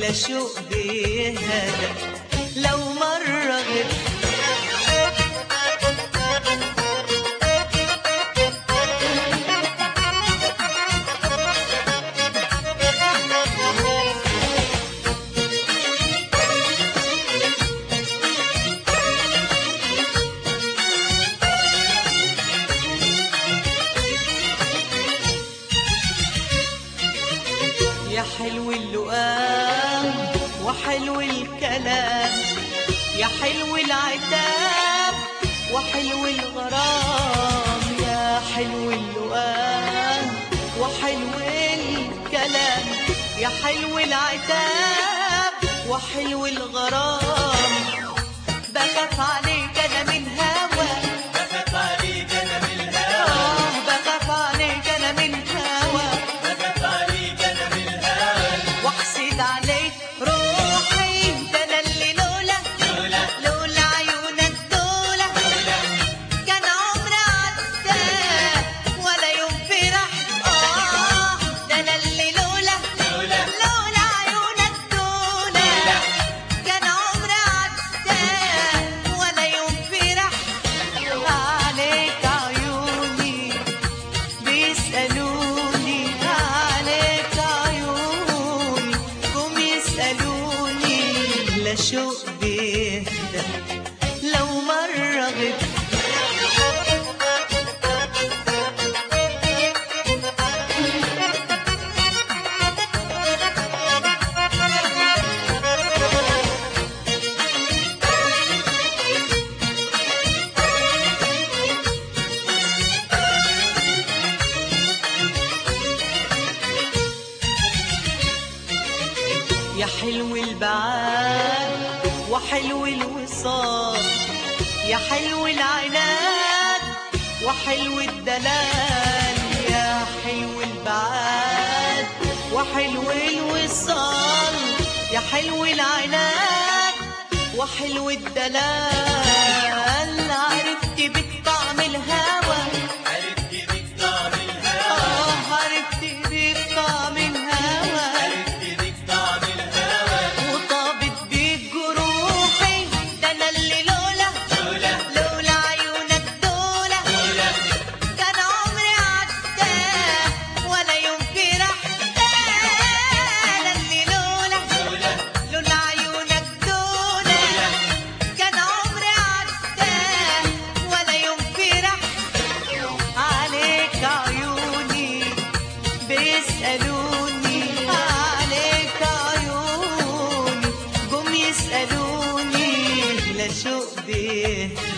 لا شوق بيهدى لو مرة غبت يا حلو اللقام وحلو الكلام يا حلو العتاب وحلو الغرام يا حلو اللقام وحلو الكلام يا حلو العتاب وحلو الغرام بخاف عليك انا من هوا بخاف عليك انا من الهوى آه بخاف عليك انا من هوا بخاف عليك انا من الهوى واحسد عليك روحي ده انا اللي لولا لولا لولا عيونك دولة لولا كان عمري عدى ولا يوم فرح اه ده انا اللي لولا لولا لولا عيونك دولة كان عمري عدى ولا يوم فرح عليك عيوني بيسألوني عليك عيوني هم يسألوني لا شوق بيهدى لو مرة غبت يا حلو البعاد وحلو الوصال يا حلو العناد وحلو الدلال يا حلو البعاد وحلو الوصال يا حلو العناد وحلو الدلال عرفت بك طعم الهوى عرفت بك طعم الهوى اه عرفت بك طعم الهوى عرفت بك طعم الهوى وطابت بيك جروحي ده انا اللي لولا لولا لولا عيونك دولة لولا كان عمري عدى ولا يوم فرح انا اللي لولا لولا لولا عيونك دولة كان عمري عدى ولا يوم فرح عليك عيوني بيسألوني عليك عيوني جم يسألوني لا شوق بيه